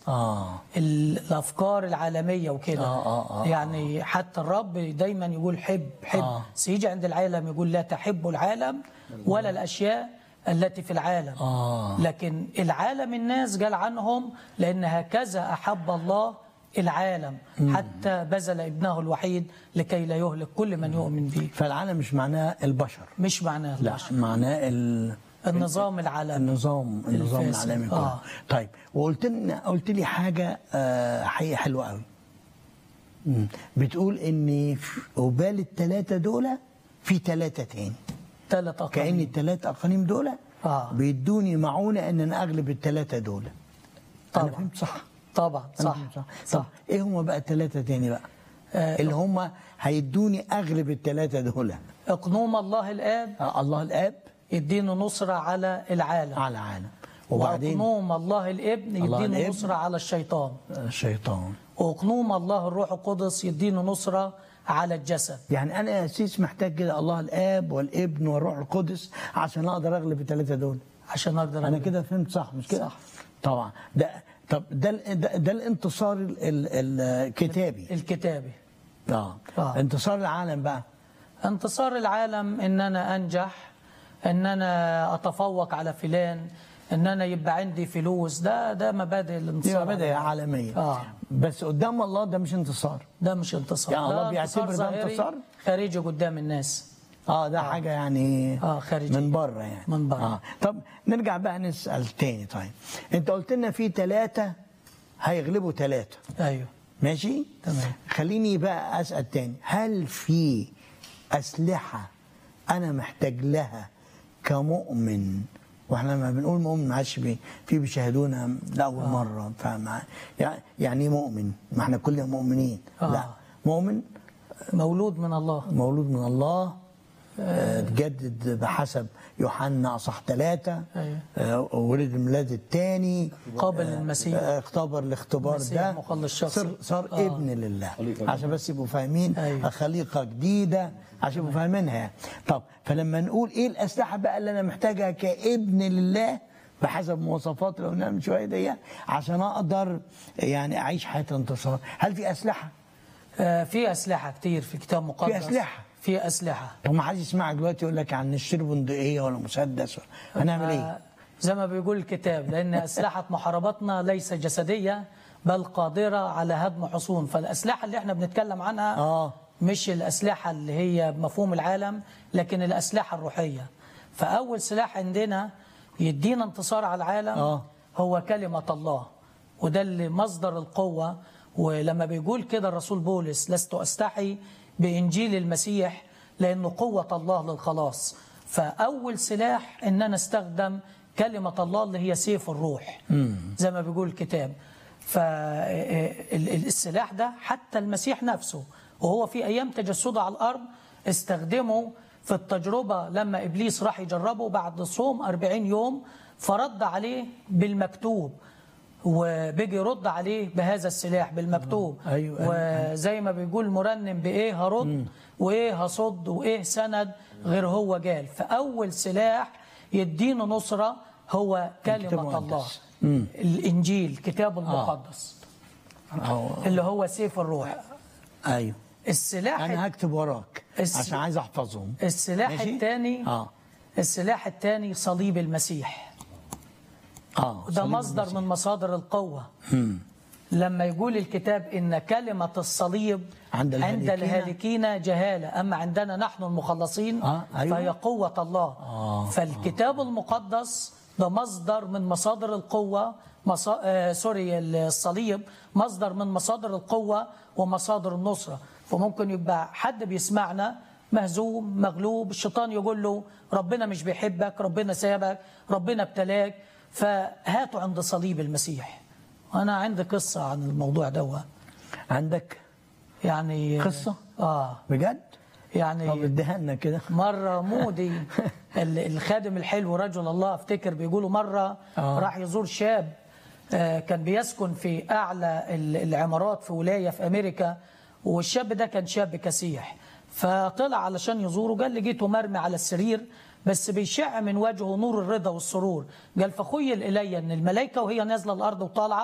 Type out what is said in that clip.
اه ال- الافكار العالميه وكده آه، آه، آه، يعني حتى الرب دايما يقول حب حب آه. سيجي عند العالم يقول لا تحب العالم ولا الاشياء التي في العالم آه. لكن العالم الناس قال عنهم لان هكذا احب الله العالم حتى بذل ابنه الوحيد لكي لا يهلك كل من يؤمن به فالعالم مش معناه البشر مش معناه لا البشر معناه ال... النظام العالمي النظام النظام الفاسد. العالمي كله آه. طيب وقلت لنا قلت لي حاجه آه، حقيقه حلوه قوي مم. بتقول ان في قبال الثلاثه دول في ثلاثه تاني ثلاث كأن أقانيم الثلاث أقانيم دول آه. بيدوني معونة إن أنا أغلب الثلاثة دول أنا طبعا فهمت صح طبعا أنا صح فهمت صح صح طب إيه هم بقى الثلاثة تاني بقى آه. اللي هم هيدوني أغلب الثلاثة دول اقنوم الله الاب آه، الله الآب يدينا نصرة على العالم على العالم وبعدين وأقنوم الله الابن الله يدينا الابن. نصرة على الشيطان الشيطان وأقنوم الله الروح القدس يدينا نصرة على الجسد يعني أنا يا سيس محتاج كده الله الآب والابن والروح القدس عشان أقدر أغلب الثلاثة دول عشان أقدر أنا أقول. كده فهمت صح مش كده؟ صح. طبعا ده طب ده ال- ده, ده الانتصار ال- ال- الكتابي الكتابي اه آه. انتصار العالم بقى انتصار العالم ان انا انجح ان انا اتفوق على فلان ان انا يبقى عندي فلوس ده ده مبادئ دي الانتصار مبادئ عالميه آه. بس قدام الله ده مش انتصار ده مش انتصار يعني الله ده بيعتبر ده ظاهري انتصار؟ خارجي قدام الناس اه ده حاجه يعني آه، خارجية. من بره يعني من بره. آه. طب نرجع بقى نسال تاني طيب انت قلت لنا في ثلاثه هيغلبوا ثلاثه ايوه ماشي تمام. خليني بقى اسال تاني هل في اسلحه انا محتاج لها كمؤمن واحنا لما بنقول مؤمن ما عادش بي في بيشاهدونا لاول آه. مره فاهم يعني يعني إيه مؤمن ما احنا كلنا مؤمنين آه. لا مؤمن مولود من الله مولود من الله آه، تجدد بحسب يوحنا اصح ثلاثة أيوة. آه، ولد الميلاد الثاني قابل للمسيح. اختبر الاختبار المسيح ده مخلص شخصي. صار, صار آه. ابن لله عشان بس يبقوا فاهمين أيوة. خليقة جديدة عشان يبقوا فاهمينها يعني. طب فلما نقول ايه الاسلحة بقى اللي انا محتاجها كابن لله بحسب مواصفات اللي قلناها من شويه دي عشان اقدر يعني اعيش حياه انتصار هل في اسلحه؟ آه، في اسلحه كتير في الكتاب المقدس في أسلحة. في اسلحه طب ما حد يسمعك دلوقتي يقول لك عن نشتري بندقيه ولا مسدس هنعمل ايه؟ آه، زي ما بيقول الكتاب لان اسلحه محاربتنا ليس جسديه بل قادره على هدم حصون فالاسلحه اللي احنا بنتكلم عنها آه. مش الاسلحه اللي هي بمفهوم العالم لكن الاسلحه الروحيه فاول سلاح عندنا يدينا انتصار على العالم آه. هو كلمه الله وده اللي مصدر القوه ولما بيقول كده الرسول بولس لست استحي بانجيل المسيح لانه قوه الله للخلاص فاول سلاح ان انا استخدم كلمه الله اللي هي سيف الروح زي ما بيقول الكتاب فالسلاح ده حتى المسيح نفسه وهو في ايام تجسده على الارض استخدمه في التجربه لما ابليس راح يجربه بعد صوم 40 يوم فرد عليه بالمكتوب وبيجي يرد عليه بهذا السلاح بالمكتوب أيوة، وزي ما بيقول مرنم بايه هرد وايه هصد وايه سند غير هو قال فاول سلاح يدينا نصره هو الكتاب كلمه الله المقدس. الانجيل الكتاب المقدس أو اللي هو سيف الروح ايوه السلاح انا هكتب وراك الس- عشان عايز احفظهم السلاح ماشي؟ الثاني اه السلاح الثاني صليب المسيح اه ده صليب مصدر المسيح. من مصادر القوة مم. لما يقول الكتاب إن كلمة الصليب عند عند الهالكين. الهالكين جهالة أما عندنا نحن المخلصين آه، أيوة. فهي قوة الله آه، فالكتاب المقدس ده مصدر من مصادر القوة مصا... آه سوري الصليب مصدر من مصادر القوة ومصادر النصرة فممكن يبقى حد بيسمعنا مهزوم مغلوب الشيطان يقول له ربنا مش بيحبك ربنا سابك ربنا ابتلاك فهاتوا عند صليب المسيح أنا عندي قصة عن الموضوع ده عندك يعني قصة؟ آه بجد؟ طب يعني اديها لنا كده مرة مودي ال- الخادم الحلو رجل الله افتكر بيقولوا مرة آه. راح يزور شاب آه، كان بيسكن في أعلى ال- العمارات في ولاية في أمريكا والشاب ده كان شاب كسيح فطلع علشان يزوره قال لقيته مرمي على السرير بس بيشع من وجهه نور الرضا والسرور قال فخيل إلي أن الملائكة وهي نازلة الأرض وطالعة